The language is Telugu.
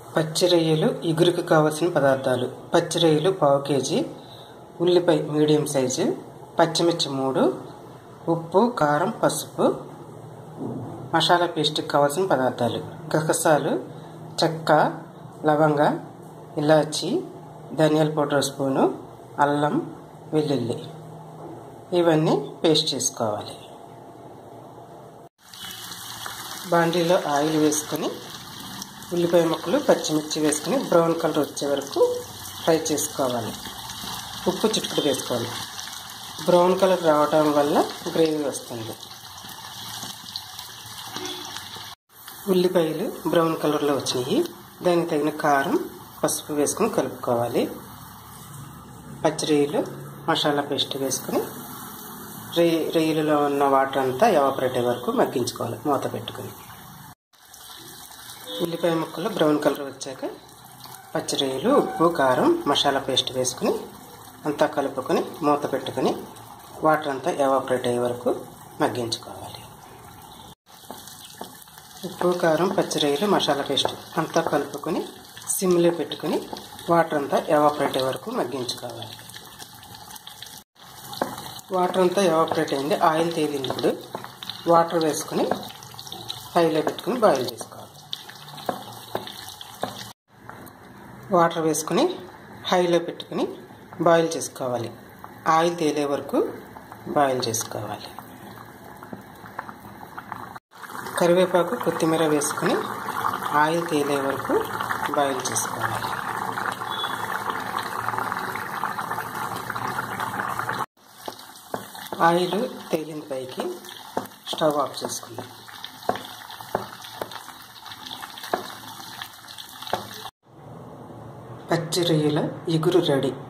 పచ్చి రొయ్యలు ఇగురుకు కావలసిన పదార్థాలు పచ్చి రొయ్యలు పావు కేజీ ఉల్లిపాయ మీడియం సైజు పచ్చిమిర్చి మూడు ఉప్పు కారం పసుపు మసాలా పేస్ట్కి కావాల్సిన పదార్థాలు గసగసాలు చెక్క లవంగ ఇలాచి ధనియాల పౌడర్ స్పూను అల్లం వెల్లుల్లి ఇవన్నీ పేస్ట్ చేసుకోవాలి బాండీలో ఆయిల్ వేసుకొని ఉల్లిపాయ ముక్కలు పచ్చిమిర్చి వేసుకొని బ్రౌన్ కలర్ వచ్చే వరకు ఫ్రై చేసుకోవాలి ఉప్పు చిట్టుకుడు వేసుకోవాలి బ్రౌన్ కలర్ రావడం వల్ల గ్రేవీ వస్తుంది ఉల్లిపాయలు బ్రౌన్ కలర్లో వచ్చినాయి దానికి తగిన కారం పసుపు వేసుకొని కలుపుకోవాలి పచ్చిరొయ్యలు మసాలా పేస్ట్ వేసుకొని రొయ్య రొయ్యలలో ఉన్న వాటర్ అంతా ఎవాపరేట్ అయ్యే వరకు మగ్గించుకోవాలి మూత పెట్టుకుని ఉల్లిపాయ ముక్కలు బ్రౌన్ కలర్ వచ్చాక పచ్చి రొయ్యలు ఉప్పు కారం మసాలా పేస్ట్ వేసుకుని అంతా కలుపుకొని మూత పెట్టుకుని వాటర్ అంతా ఎవాపరేట్ అయ్యే వరకు మగ్గించుకోవాలి ఉప్పు కారం పచ్చి రొయ్యలు మసాలా పేస్ట్ అంతా కలుపుకొని సిమ్లో పెట్టుకుని వాటర్ అంతా ఎవాపరేట్ అయ్యే వరకు మగ్గించుకోవాలి వాటర్ అంతా ఎవాపరేట్ అయింది ఆయిల్ తేలింది ఇప్పుడు వాటర్ వేసుకుని హైలో పెట్టుకుని బాయిల్ చేసుకోవాలి వాటర్ వేసుకుని హైలో పెట్టుకుని బాయిల్ చేసుకోవాలి ఆయిల్ తేలే వరకు బాయిల్ చేసుకోవాలి కరివేపాకు కొత్తిమీర వేసుకుని ఆయిల్ తేలే వరకు బాయిల్ చేసుకోవాలి ఆయిల్ తేలింది పైకి స్టవ్ ఆఫ్ చేసుకుందాం పచ్చి రొయ్యల ఇగురు రెడీ